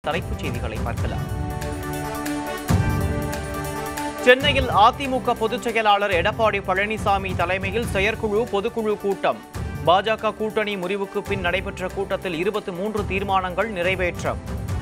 தலைப்புச் செய்திகளை பார்க்கலாம் சென்னையில் அதிமுக பொதுச் செயலாளர் எடப்பாடி பழனிசாமி தலைமையில் செயற்குழு பொதுக்குழு கூட்டம் பாஜக கூட்டணி முறிவுக்கு பின் நடைபெற்ற கூட்டத்தில் இருபத்தி மூன்று தீர்மானங்கள் நிறைவேற்றம்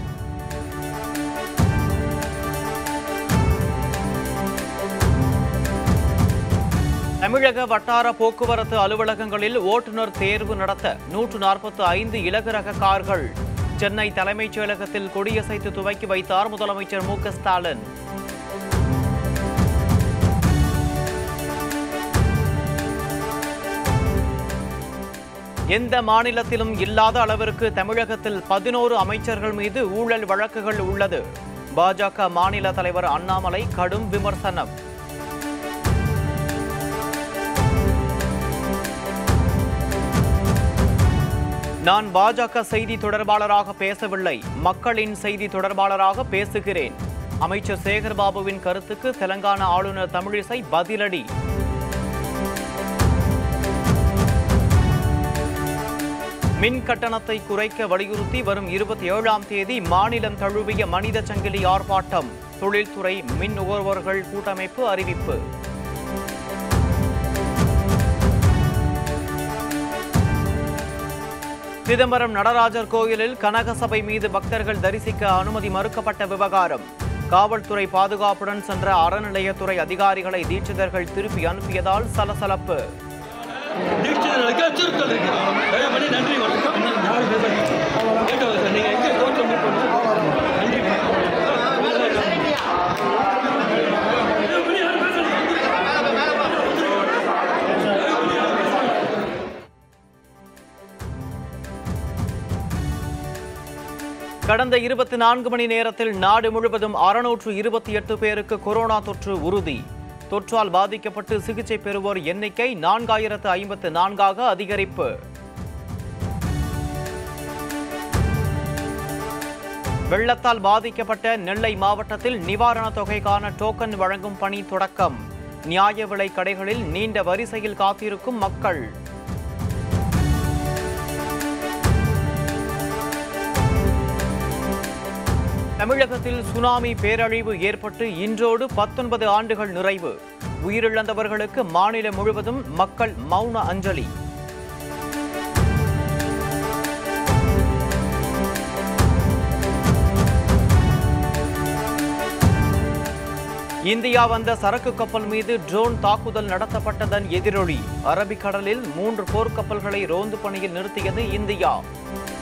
தமிழக வட்டார போக்குவரத்து அலுவலகங்களில் ஓட்டுநர் தேர்வு நடத்த நூற்று நாற்பத்து ஐந்து இலகு ரக கார்கள் சென்னை தலைமைச் செயலகத்தில் கொடியசைத்து துவக்கி வைத்தார் முதலமைச்சர் மு க ஸ்டாலின் எந்த மாநிலத்திலும் இல்லாத அளவிற்கு தமிழகத்தில் பதினோரு அமைச்சர்கள் மீது ஊழல் வழக்குகள் உள்ளது பாஜக மாநில தலைவர் அண்ணாமலை கடும் விமர்சனம் நான் பாஜக செய்தி தொடர்பாளராக பேசவில்லை மக்களின் செய்தி தொடர்பாளராக பேசுகிறேன் அமைச்சர் சேகர்பாபுவின் கருத்துக்கு தெலங்கானா ஆளுநர் தமிழிசை பதிலடி மின் கட்டணத்தை குறைக்க வலியுறுத்தி வரும் இருபத்தி ஏழாம் தேதி மாநிலம் தழுவிய மனித சங்கிலி ஆர்ப்பாட்டம் தொழில்துறை மின் நுகர்வோர்கள் கூட்டமைப்பு அறிவிப்பு சிதம்பரம் நடராஜர் கோயிலில் கனகசபை மீது பக்தர்கள் தரிசிக்க அனுமதி மறுக்கப்பட்ட விவகாரம் காவல்துறை பாதுகாப்புடன் சென்ற அறநிலையத்துறை அதிகாரிகளை தீட்சிதர்கள் திருப்பி அனுப்பியதால் சலசலப்பு தீட்சிதர்களுக்கு அச்சுறுத்தல் இருக்கு தயவுபடி நன்றி வணக்கம் கேட்டவர் சார் நீங்கள் எங்கே கோர்ட்டில் மீட் பண்ணுங்க நன்றி கடந்த இருபத்தி நான்கு மணி நேரத்தில் நாடு முழுவதும் அறுநூற்று இருபத்தி எட்டு பேருக்கு கொரோனா தொற்று உறுதி தொற்றால் பாதிக்கப்பட்டு சிகிச்சை பெறுவோர் எண்ணிக்கை நான்காயிரத்து ஐம்பத்து நான்காக அதிகரிப்பு வெள்ளத்தால் பாதிக்கப்பட்ட நெல்லை மாவட்டத்தில் நிவாரணத் தொகைக்கான டோக்கன் வழங்கும் பணி தொடக்கம் நியாய விலை கடைகளில் நீண்ட வரிசையில் காத்திருக்கும் மக்கள் தமிழகத்தில் சுனாமி பேரழிவு ஏற்பட்டு இன்றோடு பத்தொன்பது ஆண்டுகள் நிறைவு உயிரிழந்தவர்களுக்கு மாநிலம் முழுவதும் மக்கள் மௌன அஞ்சலி இந்தியா வந்த சரக்கு கப்பல் மீது ட்ரோன் தாக்குதல் நடத்தப்பட்டதன் எதிரொலி அரபிக்கடலில் மூன்று போர்க்கப்பல்களை ரோந்து பணியில் நிறுத்தியது இந்தியா